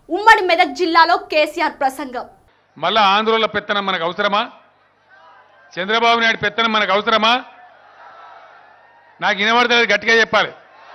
ఉమ్మడి మెదక్ జిల్లాలో కేసీఆర్ ప్రసంగం మళ్ళా ఆంధ్రలో పెత్తనం మనకు అవసరమా చంద్రబాబు నాయుడు పెత్తనం మనకు అవసరమా నాకు వినబడతలేదు గట్టిగా చెప్పాలి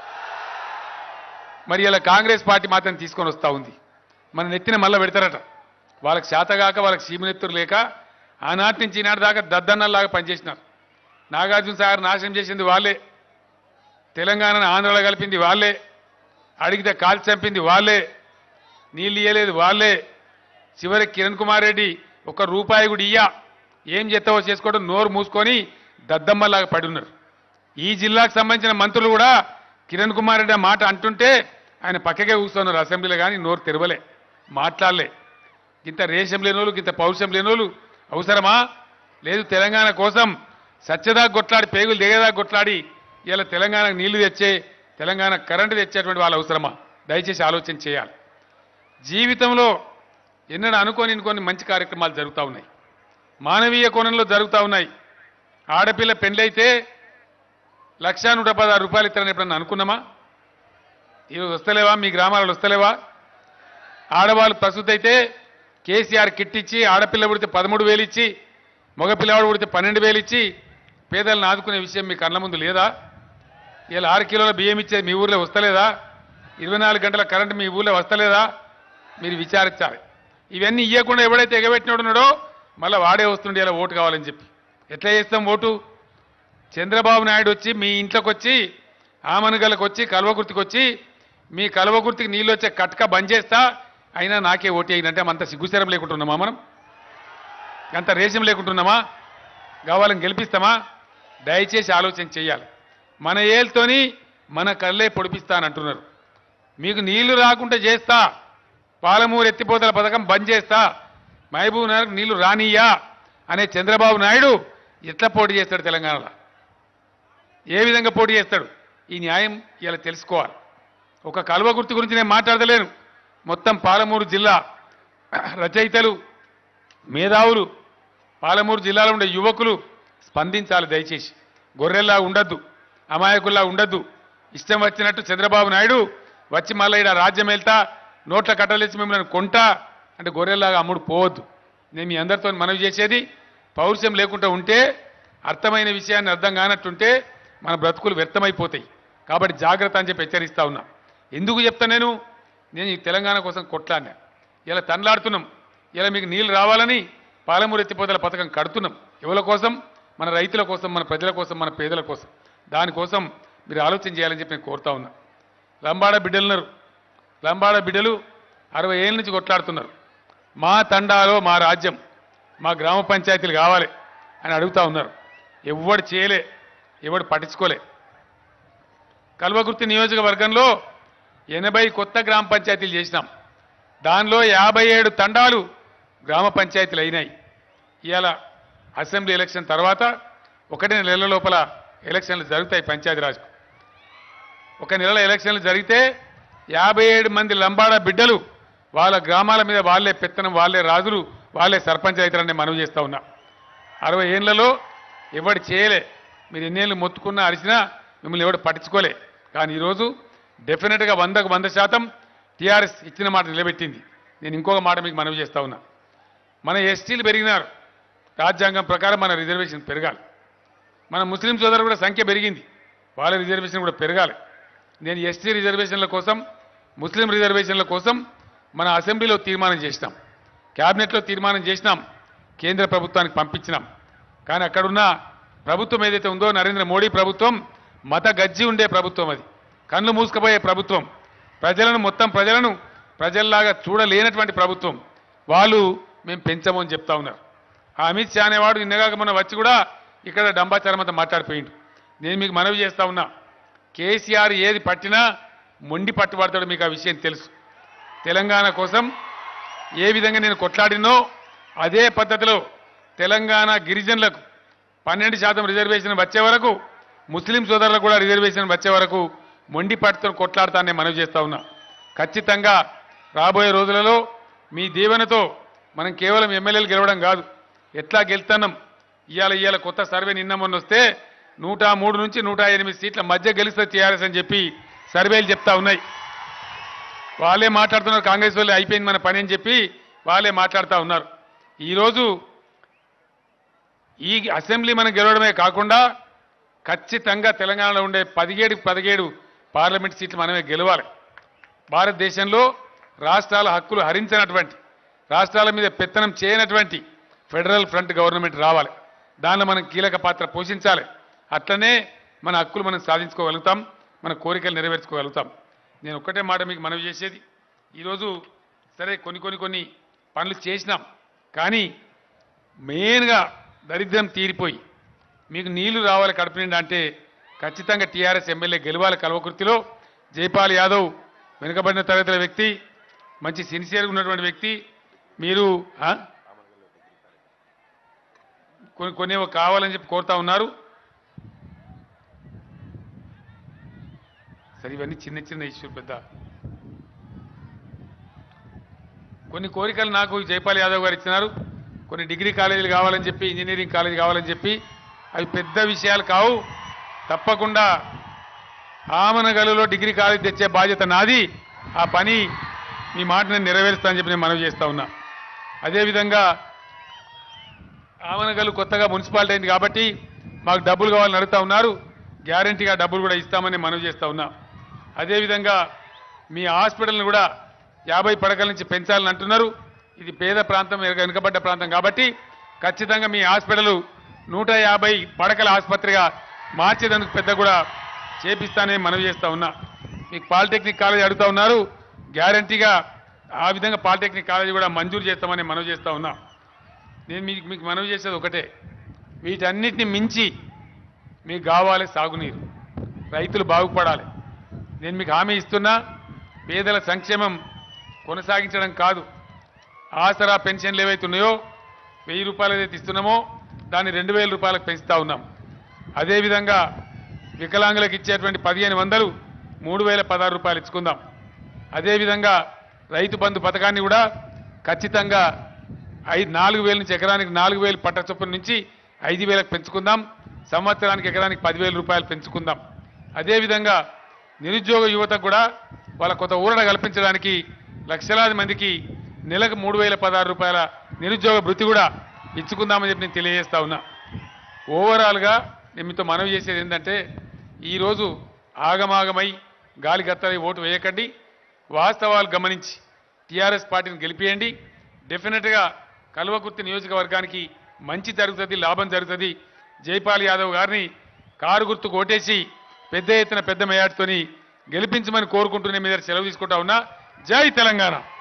మరి ఇలా కాంగ్రెస్ పార్టీ మాత్రం తీసుకొని వస్తూ ఉంది మన నెత్తిన మళ్ళీ పెడతారట వాళ్ళకి శాతగాక వాళ్ళకి సీమనెత్తురు లేక ఆనాటి నుంచి ఈనాటి దాకా దద్దన్నల్లాగా పనిచేసినారు నాగార్జున సాగర్ నాశనం చేసింది వాళ్ళే తెలంగాణను ఆంధ్రలో కలిపింది వాళ్ళే అడిగితే కాల్ చంపింది వాళ్ళే నీళ్ళు ఇయ్యలేదు వాళ్ళే చివరికి కిరణ్ కుమార్ రెడ్డి ఒక రూపాయి కూడా ఇయ్యా ఏం చేస్తావో చేసుకోవడం నోరు మూసుకొని దద్దమ్మలాగా పడి ఉన్నారు ఈ జిల్లాకు సంబంధించిన మంత్రులు కూడా కిరణ్ కుమార్ రెడ్డి ఆ మాట అంటుంటే ఆయన పక్కకే కూర్చున్నారు అసెంబ్లీలో కానీ నోరు తెరవలే మాట్లాడలే ఇంత రేషం లేనోళ్ళు ఇంత పౌరుషం లేనోళ్ళు అవసరమా లేదు తెలంగాణ కోసం సత్యదా కొట్లాడి పేగులు దిగేదా కొట్లాడి ఇలా తెలంగాణకు నీళ్లు తెచ్చే తెలంగాణ కరెంటు తెచ్చేటువంటి వాళ్ళు అవసరమా దయచేసి ఆలోచన చేయాలి జీవితంలో ఎన్నడూ అనుకోని కొన్ని మంచి కార్యక్రమాలు జరుగుతూ ఉన్నాయి మానవీయ కోణంలో జరుగుతూ ఉన్నాయి ఆడపిల్ల పెళ్ళైతే లక్ష నూట పదహారు రూపాయలు ఇస్తారని ఎప్పుడన్నా అనుకున్నామా ఈరోజు వస్తలేవా మీ గ్రామాలలో వస్తలేవా ఆడవాళ్ళు ప్రస్తుత అయితే కేసీఆర్ కిట్ ఇచ్చి ఆడపిల్ల పుడితే పదమూడు వేలు ఇచ్చి మగపిల్లవాడు పుడితే పన్నెండు వేలు ఇచ్చి పేదలను ఆదుకునే విషయం మీ కళ్ళ ముందు లేదా ఇలా ఆరు కిలోల బియ్యం ఇచ్చేది మీ ఊర్లో వస్తలేదా ఇరవై నాలుగు గంటల కరెంటు మీ ఊర్లో వస్తలేదా మీరు విచారించాలి ఇవన్నీ ఇవ్వకుండా ఎవడైతే ఎగబెట్టినాడు ఉన్నాడో మళ్ళీ వాడే వస్తుండే ఇలా ఓటు కావాలని చెప్పి ఎట్లా చేస్తాం ఓటు చంద్రబాబు నాయుడు వచ్చి మీ ఇంట్లోకి వచ్చి ఆమనగలకు వచ్చి కల్వకుర్తికి వచ్చి మీ కల్వకుర్తికి నీళ్ళు వచ్చే కట్క బంద్ చేస్తా అయినా నాకే ఓటు వేయనంటే అంత సిగ్గుశరం లేకుంటున్నామా మనం అంత రేషం లేకుంటున్నామా కావాలని గెలిపిస్తామా దయచేసి ఆలోచన చేయాలి మన ఏళ్ళతోని మన కళ్ళే పొడిపిస్తానంటున్నారు మీకు నీళ్లు రాకుండా చేస్తా పాలమూరు ఎత్తిపోతల పథకం బంద్ చేస్తా మహబూబ్ నగర్ నీళ్లు రానియ్యా అనే చంద్రబాబు నాయుడు ఎట్లా పోటీ చేస్తాడు తెలంగాణలో ఏ విధంగా పోటీ చేస్తాడు ఈ న్యాయం ఇలా తెలుసుకోవాలి ఒక కలువ గుర్తు గురించి నేను మాట్లాడలేను మొత్తం పాలమూరు జిల్లా రచయితలు మేధావులు పాలమూరు జిల్లాలో ఉండే యువకులు స్పందించాలి దయచేసి గొర్రెల్లా ఉండద్దు అమాయకుల్లా ఉండద్దు ఇష్టం వచ్చినట్టు చంద్రబాబు నాయుడు వచ్చి మళ్ళీ ఈడ రాజ్యం వెళ్తా నోట్ల కట్టలేసి మిమ్మల్ని కొంటా అంటే గొర్రెల్లాగా అమ్ముడు పోవద్దు నేను మీ అందరితో మనవి చేసేది పౌరుషం లేకుండా ఉంటే అర్థమైన విషయాన్ని అర్థం కానట్టుంటే మన బ్రతుకులు వ్యర్థమైపోతాయి కాబట్టి జాగ్రత్త అని చెప్పి హెచ్చరిస్తా ఉన్నా ఎందుకు చెప్తా నేను నేను ఈ తెలంగాణ కోసం కొట్లాడినా ఇలా తనలాడుతున్నాం ఇలా మీకు నీళ్లు రావాలని పాలమూరు ఎత్తిపోతల పథకం కడుతున్నాం ఎవరి కోసం మన రైతుల కోసం మన ప్రజల కోసం మన పేదల కోసం దానికోసం మీరు ఆలోచన చేయాలని చెప్పి నేను కోరుతా ఉన్నా లంబాడ బిడ్డలున్నారు లంబాడ బిడ్డలు అరవై ఏళ్ళ నుంచి కొట్లాడుతున్నారు మా తండాలో మా రాజ్యం మా గ్రామ పంచాయతీలు కావాలి అని అడుగుతా ఉన్నారు ఎవడు చేయలే ఎవడు పట్టించుకోలే కల్వకుర్తి నియోజకవర్గంలో ఎనభై కొత్త గ్రామ పంచాయతీలు చేసినాం దానిలో యాభై ఏడు తండాలు గ్రామ పంచాయతీలు అయినాయి ఇవాళ అసెంబ్లీ ఎలక్షన్ తర్వాత ఒకటి నెల లోపల ఎలక్షన్లు జరుగుతాయి పంచాయతీరాజ్ ఒక నెల ఎలక్షన్లు జరిగితే యాభై ఏడు మంది లంబాడ బిడ్డలు వాళ్ళ గ్రామాల మీద వాళ్ళే పెత్తనం వాళ్ళే రాజులు వాళ్ళే సర్పంచ్ అవుతారని మనవి చేస్తా ఉన్నా అరవై ఏళ్లలో ఎవడు చేయలే మీరు ఎన్నేళ్ళు మొత్తుకున్నా అరిచినా మిమ్మల్ని ఎవడు పట్టించుకోలే కానీ ఈరోజు డెఫినెట్గా వందకు వంద శాతం టీఆర్ఎస్ ఇచ్చిన మాట నిలబెట్టింది నేను ఇంకొక మాట మీకు మనవి చేస్తా ఉన్నా మన ఎస్టీలు పెరిగినారు రాజ్యాంగం ప్రకారం మన రిజర్వేషన్ పెరగాలి మన ముస్లిం సోదరులు కూడా సంఖ్య పెరిగింది వాళ్ళ రిజర్వేషన్ కూడా పెరగాలి నేను ఎస్టీ రిజర్వేషన్ల కోసం ముస్లిం రిజర్వేషన్ల కోసం మన అసెంబ్లీలో తీర్మానం చేసినాం క్యాబినెట్లో తీర్మానం చేసినాం కేంద్ర ప్రభుత్వానికి పంపించినాం కానీ అక్కడున్న ప్రభుత్వం ఏదైతే ఉందో నరేంద్ర మోడీ ప్రభుత్వం మత గజ్జి ఉండే ప్రభుత్వం అది కళ్ళు మూసుకుపోయే ప్రభుత్వం ప్రజలను మొత్తం ప్రజలను ప్రజల్లాగా చూడలేనటువంటి ప్రభుత్వం వాళ్ళు మేము పెంచము అని చెప్తా ఉన్నారు ఆ అమిత్ షా అనేవాడు నిన్నగాక మొన్న వచ్చి కూడా ఇక్కడ డంబాచారమంతా మాట్లాడిపోయిండు నేను మీకు మనవి చేస్తా ఉన్నా కేసీఆర్ ఏది పట్టినా మొండి పట్టుబడతాడు మీకు ఆ విషయం తెలుసు తెలంగాణ కోసం ఏ విధంగా నేను కొట్లాడినో అదే పద్ధతిలో తెలంగాణ గిరిజనులకు పన్నెండు శాతం రిజర్వేషన్ వచ్చే వరకు ముస్లిం సోదరులకు కూడా రిజర్వేషన్ వచ్చే వరకు మొండి పట్టుతో కొట్లాడతానని మనవి చేస్తా ఉన్నా ఖచ్చితంగా రాబోయే రోజులలో మీ దీవెనతో మనం కేవలం ఎమ్మెల్యేలు గెలవడం కాదు ఎట్లా గెలుతున్నాం ఇవాళ ఇవాళ కొత్త సర్వే నిన్న మొన్న వస్తే నూట మూడు నుంచి నూట ఎనిమిది సీట్ల మధ్య గెలిస్తే టీఆర్ఎస్ అని చెప్పి సర్వేలు చెప్తా ఉన్నాయి వాళ్ళే మాట్లాడుతున్నారు కాంగ్రెస్ వాళ్ళే అయిపోయింది మన పని అని చెప్పి వాళ్ళే మాట్లాడుతూ ఉన్నారు ఈరోజు ఈ అసెంబ్లీ మనం గెలవడమే కాకుండా ఖచ్చితంగా తెలంగాణలో ఉండే పదిహేడు పదిహేడు పార్లమెంట్ సీట్లు మనమే గెలవాలి భారతదేశంలో రాష్ట్రాల హక్కులు హరించినటువంటి రాష్ట్రాల మీద పెత్తనం చేయనటువంటి ఫెడరల్ ఫ్రంట్ గవర్నమెంట్ రావాలి దానిలో మనం కీలక పాత్ర పోషించాలి అట్లనే మన హక్కులు మనం సాధించుకోగలుగుతాం మన కోరికలు నెరవేర్చుకోగలుగుతాం నేను ఒక్కటే మాట మీకు మనవి చేసేది ఈరోజు సరే కొన్ని కొన్ని కొన్ని పనులు చేసినాం కానీ మెయిన్గా దరిద్రం తీరిపోయి మీకు నీళ్లు రావాలి కడుపు నిండా అంటే ఖచ్చితంగా టీఆర్ఎస్ ఎమ్మెల్యే గెలవాలి కల్వకుర్తిలో జైపాల్ యాదవ్ వెనుకబడిన తరగతుల వ్యక్తి మంచి సిన్సియర్గా ఉన్నటువంటి వ్యక్తి మీరు ఆ? కొన్ని కొన్ని ఏవో కావాలని చెప్పి కోరుతా ఉన్నారు సరే ఇవన్నీ చిన్న చిన్న ఇష్యూ పెద్ద కొన్ని కోరికలు నాకు జైపాల్ యాదవ్ గారు ఇచ్చినారు కొన్ని డిగ్రీ కాలేజీలు కావాలని చెప్పి ఇంజనీరింగ్ కాలేజీ కావాలని చెప్పి అవి పెద్ద విషయాలు కావు తప్పకుండా ఆమనగలులో డిగ్రీ కాలేజీ తెచ్చే బాధ్యత నాది ఆ పని మీ మాట నేను నెరవేరుస్తానని చెప్పి నేను మనవి చేస్తా ఉన్నా అదేవిధంగా ఆమనగలు కొత్తగా మున్సిపాలిటీ అయింది కాబట్టి మాకు డబ్బులు కావాలని అడుగుతా ఉన్నారు గ్యారంటీగా డబ్బులు కూడా ఇస్తామని మనవి చేస్తా ఉన్నా అదేవిధంగా మీ హాస్పిటల్ని కూడా యాభై పడకల నుంచి పెంచాలని అంటున్నారు ఇది పేద ప్రాంతం వెనుక- వెనుకబడ్డ ప్రాంతం కాబట్టి ఖచ్చితంగా మీ హాస్పిటల్ నూట యాభై పడకల ఆసుపత్రిగా మార్చేందుకు పెద్ద కూడా చేపిస్తానని మనవి చేస్తా ఉన్నా మీకు పాలిటెక్నిక్ కాలేజ్ అడుగుతా ఉన్నారు గ్యారంటీగా ఆ విధంగా పాలిటెక్నిక్ కాలేజ్ కూడా మంజూరు చేస్తామని మనవి చేస్తా ఉన్నా నేను మీకు మీకు మనవి చేసేది ఒకటే వీటన్నిటిని మించి మీకు కావాలి సాగునీరు రైతులు బాగుపడాలి నేను మీకు హామీ ఇస్తున్నా పేదల సంక్షేమం కొనసాగించడం కాదు ఆసరా పెన్షన్లు ఏవైతే ఉన్నాయో వెయ్యి రూపాయలు ఏదైతే ఇస్తున్నామో దాన్ని రెండు వేల రూపాయలకు పెంచుతా ఉన్నాం అదేవిధంగా వికలాంగులకు ఇచ్చేటువంటి పదిహేను వందలు మూడు వేల పదహారు రూపాయలు ఇచ్చుకుందాం అదేవిధంగా రైతు బంధు పథకాన్ని కూడా ఖచ్చితంగా ఐదు నాలుగు వేల నుంచి ఎకరానికి నాలుగు వేలు పట్ట చొప్పున నుంచి ఐదు వేలకు పెంచుకుందాం సంవత్సరానికి ఎకరానికి పదివేల రూపాయలు పెంచుకుందాం అదేవిధంగా నిరుద్యోగ యువతకు కూడా వాళ్ళ కొత్త ఊరట కల్పించడానికి లక్షలాది మందికి నెలకు మూడు వేల పదహారు రూపాయల నిరుద్యోగ భృతి కూడా ఇచ్చుకుందామని చెప్పి నేను తెలియజేస్తా ఉన్నా ఓవరాల్గా నేను మీతో మనవి చేసేది ఏంటంటే ఈరోజు ఆగమాగమై గాలి గత్తలై ఓటు వేయకండి వాస్తవాలు గమనించి టీఆర్ఎస్ పార్టీని గెలిపియండి డెఫినెట్గా కల్వకుర్తి నియోజకవర్గానికి మంచి జరుగుతుంది లాభం జరుగుతుంది జైపాల్ యాదవ్ గారిని కారు గుర్తు కొట్టేసి పెద్ద ఎత్తున పెద్ద మేయాటితోని గెలిపించమని కోరుకుంటూనే మీద సెలవు తీసుకుంటా ఉన్నా జై తెలంగాణ